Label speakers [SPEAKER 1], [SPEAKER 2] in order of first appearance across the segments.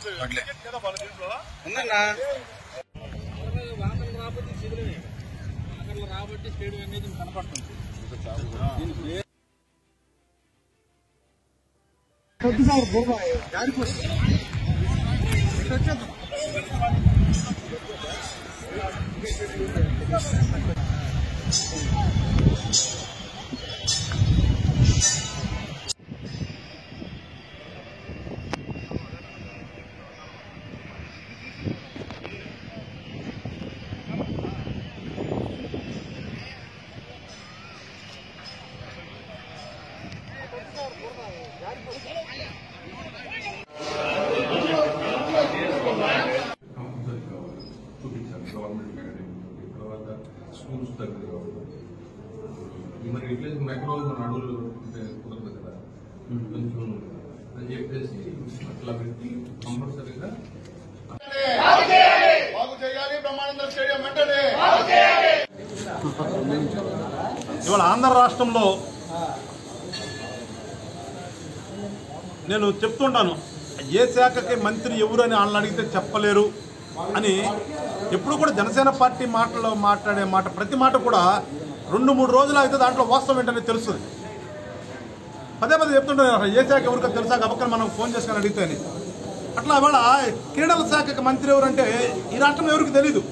[SPEAKER 1] వడ్లే
[SPEAKER 2] ఉందన్నా
[SPEAKER 3] వానలు రాబట్టి శిబిరమే వానలు రాబట్టి స్టేడియం అనేది కనపడుతుంది దీనికి ఏ-
[SPEAKER 4] కంపల్సరీ కావాలి చూపించాలి గవర్నమెంట్ అకాడమీ తర్వాత స్కూల్స్ దగ్గర కావాలి మరి రిప్లేస్ మెక్రో మన అడవులు అంటే కుదరదు కదా కొంచెం అని చెప్పేసి అట్లా పెట్టి కంపల్సరీగా
[SPEAKER 1] బాగు చేయాలి బ్రహ్మానంద స్టేడియం వెంటనే
[SPEAKER 5] ఇవాళ ఆంధ్ర రాష్ట్రంలో నేను చెప్తుంటాను ఏ శాఖకి మంత్రి ఎవరు అని వాళ్ళని అడిగితే చెప్పలేరు అని ఎప్పుడు కూడా జనసేన పార్టీ మాటలో మాట్లాడే మాట ప్రతి మాట కూడా రెండు మూడు రోజులు అయితే దాంట్లో వాస్తవం ఏంటనే తెలుస్తుంది పదే పదే చెప్తుంటాను అసలు ఏ శాఖ ఎవరికో తెలుసా గబక్కన మనం ఫోన్ చేసుకొని అడిగితే అని అట్లా ఇవాళ క్రీడల శాఖకి మంత్రి ఎవరంటే ఈ రాష్ట్రంలో ఎవరికి తెలీదు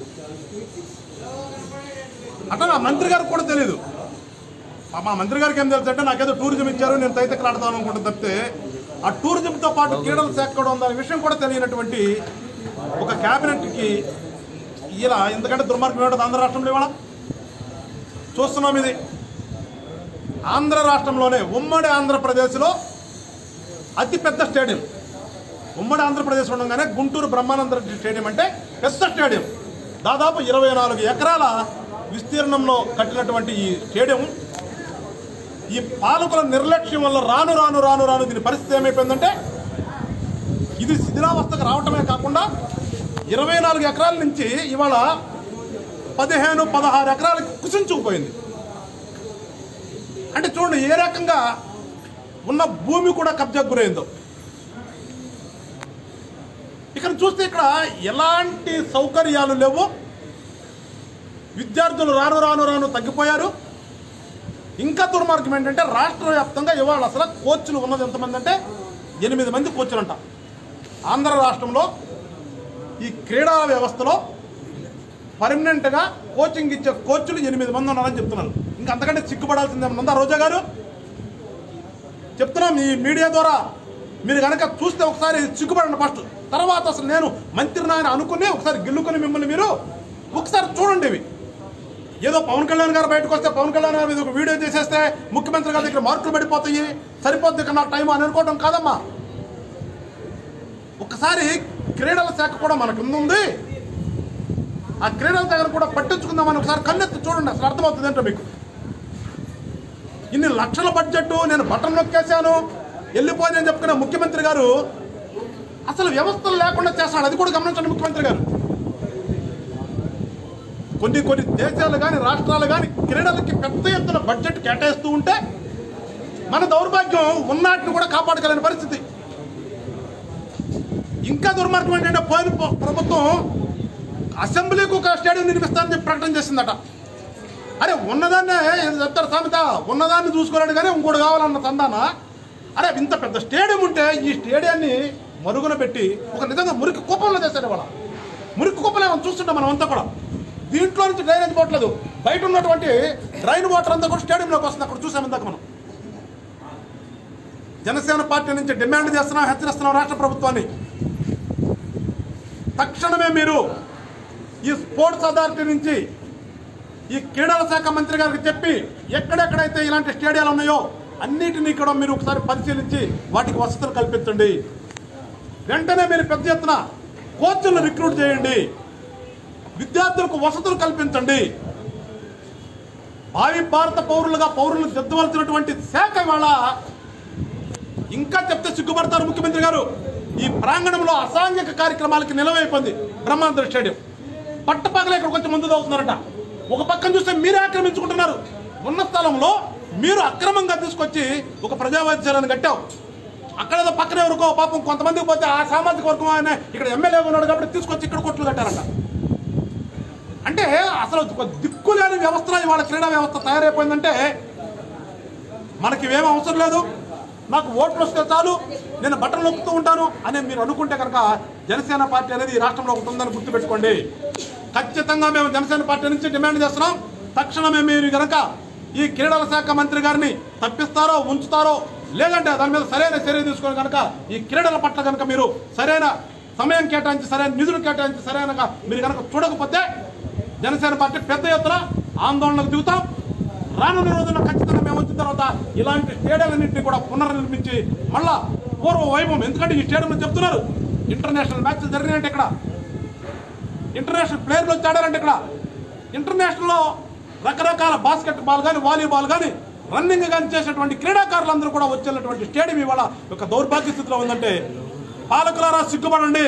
[SPEAKER 5] అట్లా నా మంత్రి గారికి కూడా తెలీదు మా- మా మంత్రి గారికి ఏం తెలుసు అంటే నాకేదో టూరిజం ఇచ్చారు నేను తైతక్కలు ఆడతాను అనుకుంటా తప్పితే ఆ టూరిజంతో పాటు క్రీడల శాఖ కూడా ఉందనే విషయం కూడా తెలియనటువంటి ఒక క్యాబినెట్కి ఇలా ఎందుకంటే దుర్మార్గం ఏమిటో ఆంధ్ర రాష్ట్రంలో ఇవాళ చూస్తున్నాం ఇది ఆంధ్ర రాష్ట్రంలోనే ఉమ్మడి ఆంధ్రప్రదేశ్లో అతిపెద్ద స్టేడియం ఉమ్మడి ఆంధ్రప్రదేశ్ ఉండగానే గుంటూరు బ్రహ్మానంద రెడ్డి స్టేడియం అంటే పెద్ద స్టేడియం దాదాపు ఇరవై నాలుగు ఎకరాల విస్తీర్ణంలో కట్టినటువంటి ఈ స్టేడియం ఈ పాలకుల నిర్లక్ష్యం వల్ల రాను రాను రాను రాను దీని పరిస్థితి ఏమైపోయిందంటే ఇది శిథిలావస్థకు రావటమే కాకుండా ఇరవై నాలుగు ఎకరాల నుంచి ఇవాళ పదిహేను పదహారు ఎకరాలకి కుసించుకుపోయింది అంటే చూడండి ఏ రకంగా ఉన్న భూమి కూడా కబ్జాకు గురైందో ఇక్కడ చూస్తే ఇక్కడ ఎలాంటి సౌకర్యాలు లేవు విద్యార్థులు రాను రాను రాను తగ్గిపోయారు ఇంకా దుర్మార్గం ఏంటంటే రాష్ట్ర వ్యాప్తంగా ఇవాళ అసలు కోచ్లు ఉన్నది ఎంతమంది అంటే ఎనిమిది మంది కోచ్లంట ఆంధ్ర రాష్ట్రంలో ఈ క్రీడా వ్యవస్థలో పర్మనెంట్గా కోచింగ్ ఇచ్చే కోచ్లు ఎనిమిది మంది ఉన్నారని చెప్తున్నారు ఇంకా అంతకంటే సిగ్గుపడాల్సింది ఏమన్నా ఉందా రోజా గారు చెప్తున్నాం ఈ మీడియా ద్వారా మీరు కనుక చూస్తే ఒకసారి సిగ్గుపడండి ఫస్ట్ తర్వాత అసలు నేను మంత్రిని ఆయన అనుకుని ఒకసారి గిల్లుకొని మిమ్మల్ని మీరు ఒకసారి చూడండి ఇవి ఏదో పవన్ కళ్యాణ్ గారు బయటకు వస్తే పవన్ కళ్యాణ్ గారు మీద ఒక వీడియో చేసేస్తే ముఖ్యమంత్రి గారి దగ్గర మార్కులు పడిపోతాయి సరిపోద్ది ఇక నాకు టైం అని అనుకోవడం కాదమ్మా ఒకసారి క్రీడల శాఖ కూడా మనకు ఉంది ఆ క్రీడల దగ్గర కూడా పట్టించుకుందామని ఒకసారి కన్నెత్తి చూడండి అసలు అర్థమవుతుంది ఏంటో మీకు ఇన్ని లక్షల బడ్జెట్ నేను బటన్ నొక్కేశాను వెళ్ళిపోయి చెప్పుకునే ముఖ్యమంత్రి గారు అసలు వ్యవస్థలు లేకుండా చేస్తాడు అది కూడా గమనించండి ముఖ్యమంత్రి గారు కొన్ని కొన్ని దేశాలు కానీ రాష్ట్రాలు కానీ క్రీడలకి పెద్ద ఎత్తున బడ్జెట్ కేటాయిస్తూ ఉంటే మన దౌర్భాగ్యం ఉన్నాటిని కూడా కాపాడుకోలేని పరిస్థితి ఇంకా దుర్మార్గం ఏంటంటే పోయిన ప్ర- ప్రభుత్వం అసెంబ్లీకి ఒక స్టేడియం నిర్మిస్తానని చెప్పి ప్రకటన చేసిందట అరే ఉన్నదాన్నే ఏదో చెప్తారు సామెత ఉన్నదాన్ని చూసుకోలేడు కానీ ఇంకోటి కావాలన్న సందాన అరే ఇంత పెద్ద స్టేడియం ఉంటే ఈ స్టేడియాన్ని మరుగున పెట్టి ఒక నిజంగా మురికి కూపంలో చేశారు ఇవాళ మురికి కూపంలో ఏమో చూస్తుంటాం మనం అంతా కూడా దీంట్లో నుంచి డ్రైనేజ్ పోవట్లేదు బయట ఉన్నటువంటి డ్రైన్ వాటర్ అంతా కూడా స్టేడియంలోకి వస్తుంది అక్కడ చూసాం ఇందాక మనం జనసేన పార్టీ నుంచి డిమాండ్ చేస్తున్నాం హెచ్చరిస్తున్నాం రాష్ట్ర ప్రభుత్వాన్ని తక్షణమే మీరు ఈ స్పోర్ట్స్ అథారిటీ నుంచి ఈ క్రీడల శాఖ మంత్రి గారికి చెప్పి ఎక్కడెక్కడైతే ఇలాంటి స్టేడియాలు ఉన్నాయో అన్నిటినీ కూడా మీరు ఒకసారి పరిశీలించి వాటికి వసతులు కల్పించండి వెంటనే మీరు పెద్ద ఎత్తున కోచ్లను రిక్రూట్ చేయండి విద్యార్థులకు వసతులు కల్పించండి భావి భారత పౌరులుగా పౌరులు దిద్దవలసినటువంటి శాఖ ఇవాళ ఇంకా చెప్తే సిగ్గుపడతారు ముఖ్యమంత్రి గారు ఈ ప్రాంగణంలో అసాంఘిక కార్యక్రమాలకి నిలవైపోయింది బ్రహ్మాంధ్ర స్టేడియం పట్టపగలే ఇక్కడికి వచ్చి ముందు అవుతున్నారట ఒక పక్కన చూస్తే మీరే ఆక్రమించుకుంటున్నారు ఉన్న స్థలంలో మీరు అక్రమంగా తీసుకొచ్చి ఒక ప్రజా వైద్యశాలను కట్టావు అక్కడేదో పక్కనే ఎవరికో పాపం కొంతమందికి పోతే ఆ సామాజిక వర్గం ఆయన ఇక్కడ ఎమ్మెల్యే ఉన్నాడు కాబట్టి తీసుకొచ్చి ఇక్కడ కొట్లు కట్టారంట అంటే అసలు ఒక దిక్కులేని వ్యవస్థ ఇవాళ క్రీడా వ్యవస్థ తయారైపోయిందంటే మనకి ఇవేం అవసరం లేదు నాకు ఓట్లు వస్తే చాలు నేను బట్టలు నొక్కుతూ ఉంటాను అని మీరు అనుకుంటే కనుక జనసేన పార్టీ అనేది ఈ రాష్ట్రంలో ఒకటి ఉందని గుర్తుపెట్టుకోండి ఖచ్చితంగా మేము జనసేన పార్టీ నుంచి డిమాండ్ చేస్తున్నాం తక్షణమే మీరు కనుక ఈ క్రీడల శాఖ మంత్రి గారిని తప్పిస్తారో ఉంచుతారో లేదంటే దాని మీద సరైన చర్య తీసుకొని కనుక ఈ క్రీడల పట్ల కనుక మీరు సరైన సమయం కేటాయించి సరైన నిధులు కేటాయించి సరైనగా మీరు కనుక చూడకపోతే జనసేన పార్టీ పెద్ద ఎత్తున ఆందోళనకు దిగుతాం రానున్న రోజుల్లో ఖచ్చితంగా మేము వచ్చిన తర్వాత ఇలాంటి స్టేడియాలన్నింటినీ కూడా పునర్నిర్మించి మళ్ళా పూర్వ వైభవం ఎందుకంటే ఈ స్టేడియం చెప్తున్నారు ఇంటర్నేషనల్ మ్యాచ్లు జరిగినాయంటే ఇక్కడ ఇంటర్నేషనల్ ప్లేయర్లు వచ్చి ఆడారంటే ఇక్కడ ఇంటర్నేషనల్లో రకరకాల బాస్కెట్ బాల్ కానీ వాలీబాల్ కానీ రన్నింగ్ కానీ చేసేటువంటి క్రీడాకారులందరూ కూడా వచ్చేటువంటి స్టేడియం ఇవాళ ఒక దౌర్భాగ్య స్థితిలో ఉందంటే పాలకులారా సిగ్గుపడండి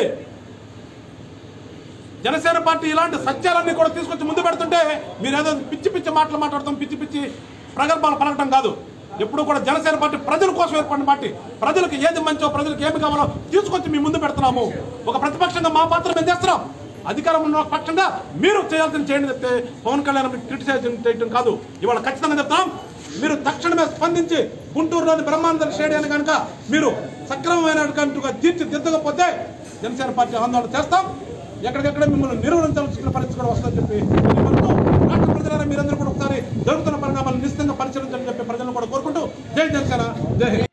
[SPEAKER 5] జనసేన పార్టీ ఇలాంటి సత్యాలన్నీ కూడా తీసుకొచ్చి ముందు పెడుతుంటే మీరు ఏదో పిచ్చి పిచ్చి మాటలు మాట్లాడతాం పిచ్చి పిచ్చి ప్రగల్భాలు పలకటం కాదు ఎప్పుడు కూడా జనసేన పార్టీ ప్రజల కోసం ఏర్పడిన పార్టీ ప్రజలకు ఏది మంచో ప్రజలకు ఏమి కావాలో తీసుకొచ్చి మీ ముందు పెడుతున్నాము ఒక ప్రతిపక్షంగా మా పాత్ర మేము చేస్తున్నాం అధికారం ఉన్న పక్షంగా మీరు చేయాల్సిన చేయండి చెప్తే పవన్ కళ్యాణ్ క్రిటిసైజ్ చేయడం కాదు ఇవాళ ఖచ్చితంగా చెప్తాం మీరు తక్షణమే స్పందించి గుంటూరులోని బ్రహ్మాండ స్టేడియాన్ని కనుక మీరు సక్రమమైనట్టుగా తీర్చిదిద్దకపోతే జనసేన పార్టీ ఆందోళన చేస్తాం ఎక్కడికెక్కడ మిమ్మల్ని నిర్వహించాల్సిన పరిస్థితి కూడా వస్తుందని చెప్పి తెలియపరుస్తూ రాష్ట్ర ప్రజలారా మీరందరూ కూడా ఒకసారి జరుగుతున్న పరిణామాలను నిశ్చితంగా పరిశీలించాలని చెప్పి ప్రజలను కూడా కోరుకుంటూ జై జనసేన జై హింద్